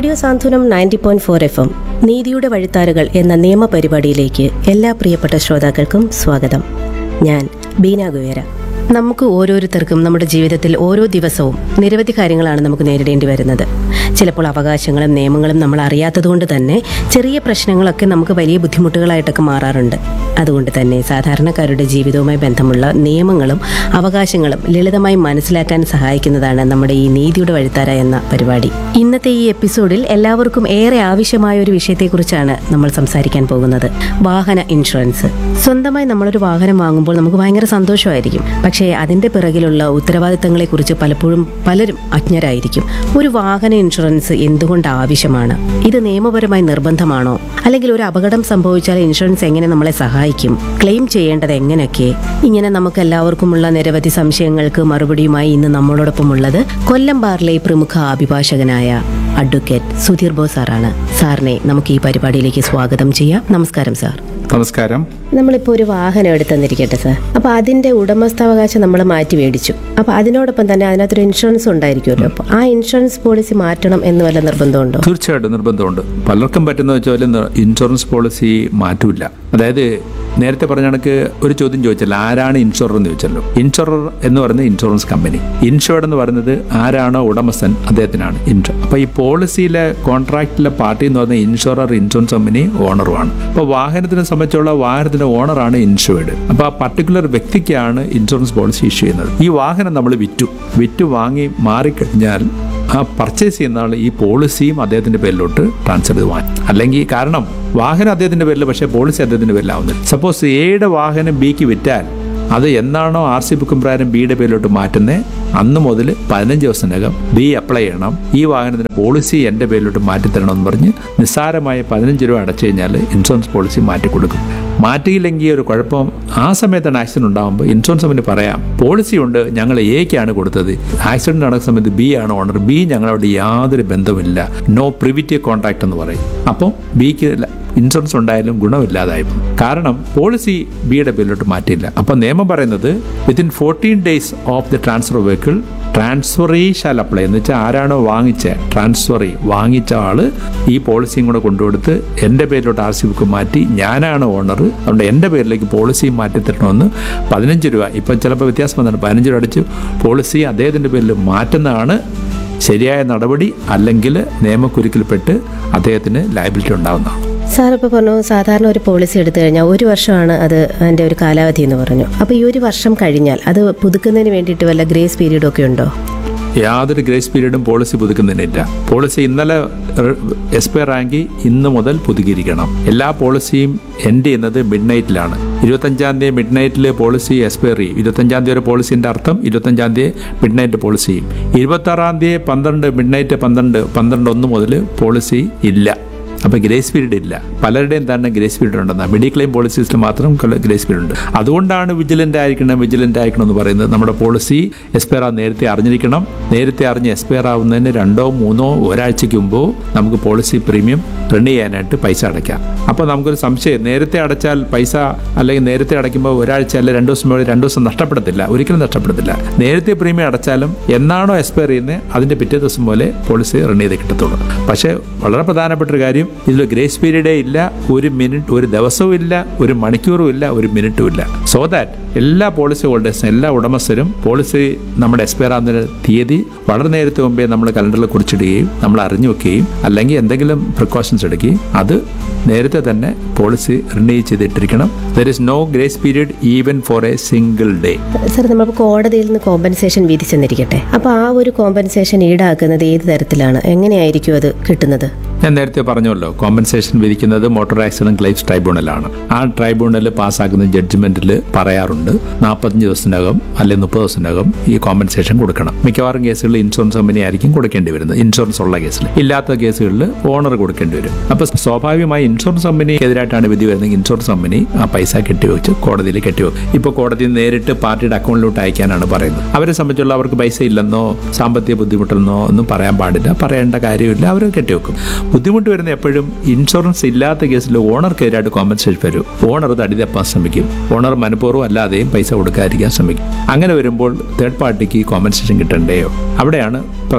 Radio Santhwanam ninety point four F M നീതിയുടെ വഴിത്താരകൾ എന്ന നിയമ പരിപാടിയിലേക്ക് എല്ലാ പ്രിയപ്പെട്ട ശ്രോതാക്കൾക്കും സ്വാഗതം ഞാൻ ബീന ഗുവേര നമുക്ക് ഓരോരുത്തർക്കും നമ്മുടെ ജീവിതത്തിൽ ഓരോ ദിവസവും നിരവധി കാര്യങ്ങളാണ് നമുക്ക് നേരിടേണ്ടി വരുന്നത് ചിലപ്പോൾ അവകാശങ്ങളും നിയമങ്ങളും നമ്മൾ അറിയാത്തതുകൊണ്ട് തന്നെ ചെറിയ പ്രശ്നങ്ങളൊക്കെ നമുക്ക് വലിയ ബുദ്ധിമുട്ടുകളായിട്ടൊക്കെ മാറാറുണ്ട് അതുകൊണ്ട് തന്നെ സാധാരണക്കാരുടെ ജീവിതവുമായി ബന്ധമുള്ള നിയമങ്ങളും അവകാശങ്ങളും ലളിതമായി മനസ്സിലാക്കാൻ സഹായിക്കുന്നതാണ് നമ്മുടെ ഈ നീതിയുടെ വഴിത്താര എന്ന പരിപാടി ഇന്നത്തെ ഈ എപ്പിസോഡിൽ എല്ലാവർക്കും ഏറെ ആവശ്യമായ ഒരു വിഷയത്തെക്കുറിച്ചാണ് നമ്മൾ സംസാരിക്കാൻ പോകുന്നത് വാഹന ഇൻഷുറൻസ് സ്വന്തമായി നമ്മളൊരു വാഹനം വാങ്ങുമ്പോൾ നമുക്ക് ഭയങ്കര സന്തോഷമായിരിക്കും പക്ഷേ അതിന്റെ പിറകിലുള്ള ഉത്തരവാദിത്തങ്ങളെക്കുറിച്ച് പലപ്പോഴും പലരും അജ്ഞരായിരിക്കും ഒരു വാഹന ഇൻഷുറൻസ് എന്തുകൊണ്ട് ആവശ്യമാണ് ഇത് നിയമപരമായി നിർബന്ധമാണോ അല്ലെങ്കിൽ ഒരു അപകടം സംഭവിച്ചാൽ ഇൻഷുറൻസ് എങ്ങനെ നമ്മളെ സഹായിക്കും ക്ലെയിം ചെയ്യേണ്ടത് എങ്ങനെയൊക്കെ ഇങ്ങനെ നമുക്ക് എല്ലാവർക്കുമുള്ള നിരവധി സംശയങ്ങൾക്ക് മറുപടിയുമായി ഇന്ന് നമ്മളോടൊപ്പം ഉള്ളത് കൊല്ലം ബാറിലെ പ്രമുഖ അഭിഭാഷകനായ അഡ്വക്കേറ്റ് സുധീർ ബോസ് സാറാണ് സാറിനെ നമുക്ക് ഈ പരിപാടിയിലേക്ക് സ്വാഗതം ചെയ്യാം നമസ്കാരം സാർ നമസ്കാരം നമ്മളിപ്പോൾ ഒരു വാഹനം എടുത്തെന്നിരിക്കട്ടെ സാർ അപ്പോൾ അതിന്റെ ഉടമസ്ഥാവകാശം നമ്മൾ മാറ്റി മേടിച്ചു അപ്പോൾ അതിനോടൊപ്പം തന്നെ അതിനകത്തൊരു ഇൻഷുറൻസ് ഉണ്ടായിരിക്കുമല്ലോ അപ്പോൾ ആ ഇൻഷുറൻസ് പോളിസി മാറ്റണം എന്ന് വല്ല നിർബന്ധമുണ്ടോ തീർച്ചയായിട്ടും നിർബന്ധമുണ്ട് പലർക്കും പറ്റുന്ന വെച്ചാൽ ഇൻഷുറൻസ് പോളിസി മാറ്റൂല അതായത് നേരത്തെ പറഞ്ഞ കണക്ക് ഒരു ചോദ്യം ചോദിച്ചല്ലോ ആരാണ് ഇൻഷുറർ എന്ന് ചോദിച്ചല്ലോ ഇൻഷുറർ എന്ന് പറയുന്നത് ഇൻഷുറൻസ് കമ്പനി ഇൻഷുർഡ് എന്ന് പറയുന്നത് ആരാണോ ഉടമസ്ഥൻ അദ്ദേഹത്തിനാണ് ഇൻഷുർ അപ്പൊ ഈ പോളിസിയിലെ കോൺട്രാക്റ്റിലെ പാർട്ടി എന്ന് പറയുന്നത് ഇൻഷുറർ ഇൻഷുറൻസ് കമ്പനി ഓണറുമാണ് അപ്പോൾ വാഹനത്തിനെ സംബന്ധിച്ചുള്ള വാഹനത്തിന്റെ ഓണറാണ് ഇൻഷുർഡ് അപ്പോൾ ആ പർട്ടിക്കുലർ വ്യക്തിക്കാണ് ഇൻഷുറൻസ് പോളിസി ഇഷ്യൂ ചെയ്യുന്നത് ഈ വാഹനം നമ്മൾ വിറ്റു വിറ്റു വാങ്ങി മാറിക്കഴിഞ്ഞാൽ ആ പർച്ചേസ് ചെയ്യുന്ന ആൾ ഈ പോളിസിയും അദ്ദേഹത്തിന്റെ പേരിലോട്ട് ട്രാൻസ്ഫർ ചെയ്ത് വാങ്ങി അല്ലെങ്കിൽ കാരണം വാഹനം അദ്ദേഹത്തിന്റെ പേരിൽ പക്ഷേ പോളിസി അദ്ദേഹത്തിന്റെ പേരിലാവുന്നില്ല സപ്പോസ് എയുടെ വാഹനം ബിക്ക് വിറ്റാൽ അത് എന്നാണോ ആർ സി ബുക്കും പ്രകാരം ബിയുടെ പേരിലോട്ട് മാറ്റുന്നത് അന്ന് മുതൽ പതിനഞ്ച് ദിവസത്തിനകം ബി അപ്ലൈ ചെയ്യണം ഈ വാഹനത്തിന്റെ പോളിസി എൻ്റെ പേരിലോട്ട് മാറ്റിത്തരണമെന്ന് പറഞ്ഞ് നിസ്സാരമായ പതിനഞ്ച് രൂപ അടച്ചു കഴിഞ്ഞാൽ ഇൻഷുറൻസ് പോളിസി മാറ്റി കൊടുക്കും മാറ്റിയില്ലെങ്കിൽ ഒരു കുഴപ്പം ആ സമയത്താണ് ആക്സിഡന്റ് ഉണ്ടാകുമ്പോൾ ഇൻഷുറൻസ് കമ്പനി പറയാം പോളിസി ഉണ്ട് ഞങ്ങൾ എക്കാണ് കൊടുത്തത് ആക്സിഡന്റ് നടക്കുന്ന സമയത്ത് ബി ആണ് ഓണർ ബി ഞങ്ങളോട് യാതൊരു ബന്ധവുമില്ല നോ പ്രിവിറ്റി കോൺട്രാക്ട് എന്ന് പറയും അപ്പോൾ ബിക്ക് ഇൻഷുറൻസ് ഉണ്ടായാലും ഗുണമില്ലാതായി പോകും. കാരണം പോളിസി ബിയുടെ പേരിലോട്ട് മാറ്റിയില്ല അപ്പോൾ നിയമം പറയുന്നത് within fourteen days of the transfer vehicle transferee shall apply എന്ന് വെച്ചാൽ ആരാണോ വാങ്ങിച്ച ട്രാൻസ്ഫറി വാങ്ങിച്ച ആള് ഈ പോളിസിയും കൂടെ കൊണ്ടുകൊടുത്ത് എൻ്റെ പേരിലോട്ട് ആർ സി ബുക്ക് മാറ്റി ഞാനാണ് ഓണർ അതുകൊണ്ട് എൻ്റെ പേരിലേക്ക് പോളിസി മാറ്റി തരണമെന്ന് പതിനഞ്ച് രൂപ ഇപ്പം ചിലപ്പോൾ വ്യത്യാസം വന്നിട്ട് പതിനഞ്ച് രൂപ അടിച്ച് പോളിസി അദ്ദേഹത്തിൻ്റെ പേരിൽ മാറ്റുന്നതാണ് ശരിയായ നടപടി അല്ലെങ്കിൽ നിയമക്കുരുക്കിൽപ്പെട്ട് അദ്ദേഹത്തിന് ലയബിലിറ്റി ഉണ്ടാവുന്നതാണ് സാർ ഇപ്പോൾ പറഞ്ഞു സാധാരണ ഒരു പോളിസി എടുത്തു കഴിഞ്ഞാൽ ഒരു വർഷമാണ് അത് അതിന്റെ ഒരു കാലാവധി എന്ന് പറഞ്ഞു അപ്പോൾ ഈ ഒരു വർഷം കഴിഞ്ഞാൽ അത് പുതുക്കുന്നതിന് വേണ്ടിയിട്ട് വല്ല ഗ്രേസ് പീരീഡ് ഒക്കെ ഉണ്ടോ യാതൊരു ഗ്രേസ് പീരീഡും പോളിസി പുതുക്കുന്നതിനില്ല പോളിസി ഇന്നലെ എക്സ്പയർ ആയെങ്കിൽ ഇന്ന് മുതൽ പുതുക്കിയിരിക്കണം എല്ലാ പോളിസിയും എൻഡ് ചെയ്യുന്നത് മിഡ് നൈറ്റിലാണ് ഇരുപത്തഞ്ചാം തീയതി മിഡ് നൈറ്റിൽ പോളിസി എക്സ്പയർ ചെയ്യും ഇരുപത്തഞ്ചാം തീയതി ഒരു പോളിസിന്റെ അർത്ഥം ഇരുപത്തഞ്ചാം തീയതി മിഡ് നൈറ്റ് പോളിസി ചെയ്യും ഇരുപത്തി ആറാം തീയതി പന്ത്രണ്ട് മിഡ് നൈറ്റ് പന്ത്രണ്ട് പന്ത്രണ്ട് ഒന്ന് മുതൽ പോളിസി ഇല്ല അപ്പൊ ഗ്രേസ് പീരീഡ് ഇല്ല പലരുടെയും തന്നെ ഗ്രേസ് പീരീഡ് ഉണ്ടെന്ന മെഡിക്ലെയിം പോളിസീസിൽ മാത്രം ഗ്രേസ് പീരീഡ് ഉണ്ട് അതുകൊണ്ടാണ് വിജിലന്റ് ആയിരിക്കണം വിജിലന്റ് ആയിരിക്കണം എന്ന് പറയുന്നത് നമ്മുടെ പോളിസി എക്സ്പയർ ആ നേരത്തെ അറിഞ്ഞിരിക്കണം നേരത്തെ അറിഞ്ഞ് എക്സ്പയർ ആവുന്നതിന് രണ്ടോ മൂന്നോ ഒരാഴ്ചയ്ക്ക് മുമ്പോ നമുക്ക് പോളിസി പ്രീമിയം റിന്യൂ ചെയ്യാനായിട്ട് പൈസ അടയ്ക്കാം അപ്പോൾ നമുക്കൊരു സംശയം നേരത്തെ അടച്ചാൽ പൈസ അല്ലെങ്കിൽ നേരത്തെ അടയ്ക്കുമ്പോൾ ഒരാഴ്ച അല്ലെ രണ്ട് ദിവസം മുതൽ രണ്ട് ദിവസം നഷ്ടപ്പെടത്തില്ല ഒരിക്കലും നഷ്ടപ്പെടത്തില്ല നേരത്തെ പ്രീമിയം അടച്ചാലും എന്നാണോ എക്സ്പയർ ചെയ്യുന്നത് അതിന്റെ പിറ്റേ ദിവസം പോലെ പോളിസി റിന്യൂ ചെയ്ത് കിട്ടത്തുള്ളൂ പക്ഷേ വളരെ പ്രധാനപ്പെട്ട ഒരു കാര്യം ഇതിൽ ഗ്രേസ് പീരീഡേ ഇല്ല ഒരു മിനിറ്റ് ഒരു ദിവസവും ഇല്ല ഒരു മണിക്കൂറും ഇല്ല ഒരു മിനിറ്റും ഇല്ല സോ ദാറ്റ് എല്ലാ പോളിസി ഹോൾഡേഴ്സും എല്ലാ ഉടമസ്ഥരും പോളിസി നമ്മുടെ എക്സ്പയർ ആകുന്ന തീയതി വളരെ നേരത്തെ മുമ്പേ നമ്മൾ കലണ്ടറിൽ കുറിച്ചിടുകയും നമ്മൾ അറിഞ്ഞു വെക്കുകയും അല്ലെങ്കിൽ എന്തെങ്കിലും പ്രിക്കോഷൻസ് എടുക്കുകയും അത് നേരത്തെ തന്നെ പോളിസി റിന്യൂ ചെയ്തിട്ടിരിക്കണം there is no grace period even for a single day sir നമ്മൾ കോടതിയിൽ നിന്ന് കോമ്പൻസേഷൻ വിധിച്ചെന്നിരിക്കട്ടെ അപ്പോൾ ആ ഒരു കോമ്പൻസേഷൻ ഈടാക്കുന്നത് ഏത് തരത്തിലാണ് എങ്ങനെയായിരിക്കും അത് കിട്ടുന്നത് ഞാൻ നേരത്തെ പറഞ്ഞല്ലോ കോമ്പൻസേഷൻ വിധിക്കുന്നത് മോട്ടോർ ആക്സിഡന്റ് ക്ലെയിംസ് ട്രൈബ്യൂണലാണ് ആ ട്രൈബ്യൂണൽ പാസ്സാക്കുന്ന ജഡ്ജ്മെന്റിൽ പറയാറുണ്ട് നാൽപ്പത്തഞ്ച് ദിവസത്തിനകം അല്ലെങ്കിൽ മുപ്പത് ദിവസത്തിനകം ഈ കോമ്പൻസേഷൻ കൊടുക്കണം മിക്കവാറും കേസുകളിൽ ഇൻഷുറൻസ് കമ്പനി ആയിരിക്കും കൊടുക്കേണ്ടി വരുന്നത് ഇൻഷുറൻസ് ഉള്ള കേസിൽ ഇല്ലാത്ത കേസുകളിൽ ഓണർ കൊടുക്കേണ്ടി വരും അപ്പൊ സ്വാഭാവികമായി ഇൻഷുറൻസ് കമ്പനിക്കെതിരായിട്ടാണ് വിധി വരുന്നത് ഇൻഷുറൻസ് കമ്പനി ആ പൈസ കെട്ടിവെച്ച് കോടതിയിൽ കെട്ടിവെക്കും ഇപ്പോൾ കോടതി നേരിട്ട് പാർട്ടിയുടെ അക്കൗണ്ടിലോട്ട് അയക്കാനാണ് പറയുന്നത് അവരെ സംബന്ധിച്ചുള്ള അവർക്ക് പൈസ ഇല്ലെന്നോ സാമ്പത്തിക ബുദ്ധിമുട്ടെന്നോ ഒന്നും പറയാൻ പാടില്ല പറയേണ്ട കാര്യമില്ല അവർ കെട്ടിവെക്കും ബുദ്ധിമുട്ട് വരുന്ന എപ്പോഴും ഇൻഷുറൻസ് ഇല്ലാത്ത കേസിൽ ഓണർക്കെതിരായിട്ട് കോമ്പൻസേഷൻ വരും ഓണർ അത് അടിതപ്പാൻ ശ്രമിക്കും ഓണർ മനഃപൂർവ്വം അല്ലാതെയും പൈസ കൊടുക്കാതിരിക്കാൻ ശ്രമിക്കും അങ്ങനെ വരുമ്പോൾ തേർഡ് പാർട്ടിക്ക് കോമ്പൻസേഷൻ കിട്ടണ്ടയോ അവിടെയാണ് പ്രശ്നം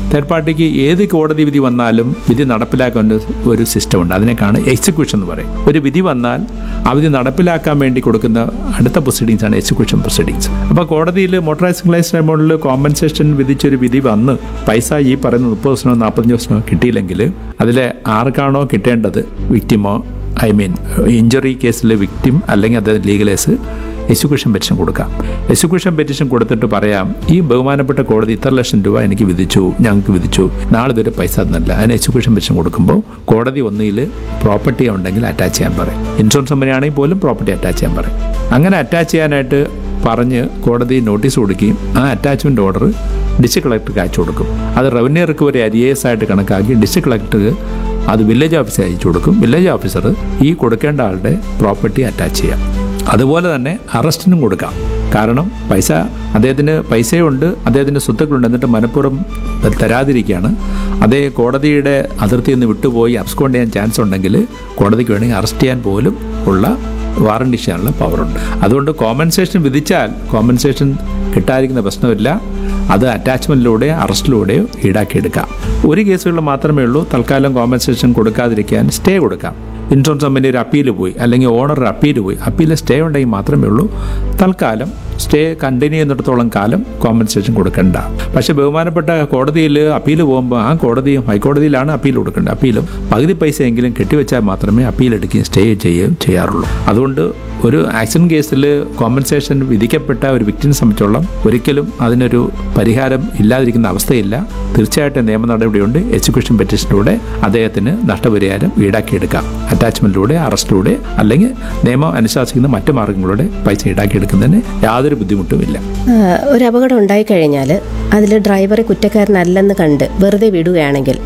തേർഡ് പാർട്ടിക്ക് ഏത് കോടതി വിധി വന്നാലും വിധി നടപ്പിലാക്കാൻ ഒരു- ഒരു സിസ്റ്റം ഉണ്ട് അതിനേക്കാണ് എക്സിക്യൂഷൻ എന്ന് പറയും ഒരു വിധി വന്നാൽ ആ വിധി നടപ്പിലാക്കാൻ വേണ്ടി കൊടുക്കുന്ന അടുത്ത പ്രൊസീഡിങ്സ് ആണ് എക്സിക്യൂഷൻ പ്രൊസീഡിങ്സ് അപ്പോൾ കോടതിയിൽ മോട്ടോറൈസ് സിംഗ്ലൈസ് എമൗണ്ടിൽ കോമ്പൻസേഷൻ വിധിച്ചൊരു വിധി വന്ന് പൈസ ഈ പറയുന്ന മുപ്പത് ദിവസമോ നാൽപ്പത്തഞ്ച് ദിവസമോ കിട്ടിയില്ലെങ്കിൽ അതിലെ ആർക്കാണോ കിട്ടേണ്ടത് വിക്ടിമോ ഐ മീൻ ഇഞ്ചുറി കേസിലെ വിക്ടിം അല്ലെങ്കിൽ അത് ലീഗലേസ് എക്സിക്യൂഷൻ പെറ്റീഷൻ കൊടുക്കാം എക്സിക്യൂഷൻ പെറ്റീഷൻ കൊടുത്തിട്ട് പറയാം ഈ ബഹുമാനപ്പെട്ട കോടതി ഇത്ര ലക്ഷം രൂപ എനിക്ക് വിധിച്ചു ഞങ്ങൾക്ക് വിധിച്ചു നാളെ ഇതൊരു പൈസ തന്നില്ല അതിന് എക്സിക്യൂഷൻ പെറ്റീഷൻ കൊടുക്കുമ്പോൾ കോടതി ഒന്നിൽ പ്രോപ്പർട്ടി ഉണ്ടെങ്കിൽ അറ്റാച്ച് ചെയ്യാൻ പറയും ഇൻഷുറൻസ് കമ്പനി ആണെങ്കിൽ പോലും പ്രോപ്പർട്ടി അറ്റാച്ച് ചെയ്യാൻ പറയും അങ്ങനെ അറ്റാച്ച് ചെയ്യാനായിട്ട് പറഞ്ഞ് കോടതി നോട്ടീസ് കൊടുക്കുകയും ആ അറ്റാച്ച്മെൻറ്റ് ഓർഡർ ഡിസ്ട്രിക്ട് കളക്ടർക്ക് അയച്ചു കൊടുക്കും അത് റവന്യൂ റിക്കവറി അരിയേഴ്സ് ആയിട്ട് കണക്കാക്കി ഡിസ്ട്രിക്ട് കളക്ടർക്ക് അത് വില്ലേജ് ഓഫീസർ അയച്ചു കൊടുക്കും വില്ലേജ് ഓഫീസർ ഈ കൊടുക്കേണ്ട ആളുടെ പ്രോപ്പർട്ടി അറ്റാച്ച് ചെയ്യാം അതുപോലെ തന്നെ അറസ്റ്റിനും കൊടുക്കാം കാരണം പൈസ അദ്ദേഹത്തിന് പൈസയുണ്ട് അദ്ദേഹത്തിൻ്റെ സ്വത്തുക്കളുണ്ട് എന്നിട്ട് മനഃപൂർവ്വം തരാതിരിക്കുകയാണ് അതേ കോടതിയുടെ അതിർത്തിയിൽ നിന്ന് വിട്ടുപോയി അബ്സ്കോണ്ട് ചെയ്യാൻ ചാൻസ് ഉണ്ടെങ്കിൽ കോടതിക്ക് വേണമെങ്കിൽ അറസ്റ്റ് ചെയ്യാൻ പോലും ഉള്ള വാറണ്ടി ചെയ്യാനുള്ള പവറുണ്ട് അതുകൊണ്ട് കോമ്പൻസേഷൻ വിധിച്ചാൽ കോമ്പൻസേഷൻ കിട്ടാതിരിക്കുന്ന പ്രശ്നമില്ല അത് അറ്റാച്ച്മെൻറ്റിലൂടെയോ അറസ്റ്റിലൂടെയോ ഈടാക്കിയെടുക്കാം ഒരു കേസുകളിൽ മാത്രമേ ഉള്ളൂ തൽക്കാലം കോമ്പൻസേഷൻ കൊടുക്കാതിരിക്കാൻ സ്റ്റേ കൊടുക്കാം ഇൻഷുറൻസ് കമ്പനി ഒരു അപ്പീൽ പോയി അല്ലെങ്കിൽ ഓണർ ഒരു അപ്പീൽ പോയി അപ്പീൽ സ്റ്റേ ഉണ്ടെങ്കിൽ മാത്രമേ ഉള്ളൂ തൽക്കാലം സ്റ്റേ കണ്ടിന്യൂ ചെയ്യുന്നിടത്തോളം കാലം കോമ്പൻസേഷൻ കൊടുക്കണ്ട പക്ഷേ ബഹുമാനപ്പെട്ട കോടതിയിൽ അപ്പീൽ പോകുമ്പോൾ ആ കോടതിയും ഹൈക്കോടതിയിലാണ് അപ്പീൽ കൊടുക്കേണ്ടത് അപ്പീലും പകുതി പൈസയെങ്കിലും കെട്ടിവെച്ചാൽ മാത്രമേ അപ്പീൽ എടുക്കുകയും സ്റ്റേ ചെയ്യുകയും ചെയ്യാറുള്ളൂ അതുകൊണ്ട് ഒരു ആക്സിഡന്റ് കേസിൽ കോമ്പൻസേഷൻ വിധിക്കപ്പെട്ട ഒരു വ്യക്തിനെ സംബന്ധിച്ചോളം ഒരിക്കലും അതിനൊരു പരിഹാരം ഇല്ലാതിരിക്കുന്ന അവസ്ഥയില്ല തീർച്ചയായിട്ടും നിയമ നടപടിയുണ്ട് എക്സിക്യൂഷൻ പെറ്റീഷനിലൂടെ അദ്ദേഹത്തിന് നഷ്ടപരിഹാരം ഈടാക്കിയെടുക്കാം അറ്റാച്ച്മെന്റിലൂടെ അറസ്റ്റിലൂടെ അല്ലെങ്കിൽ നിയമം അനുശാസിക്കുന്ന മറ്റു മാർഗങ്ങളിലൂടെ പൈസ ഈടാക്കിയെടുക്കുന്നതിന് യാതൊരു ബുദ്ധിമുട്ടുമില്ല ആ, ഒരു അപകടം ഉണ്ടായിക്കഴിഞ്ഞാൽ അതിൽ ഡ്രൈവറെ കുറ്റക്കാരനല്ലെന്ന് കണ്ട് വെറുതെ വിടുകയാണെങ്കിൽ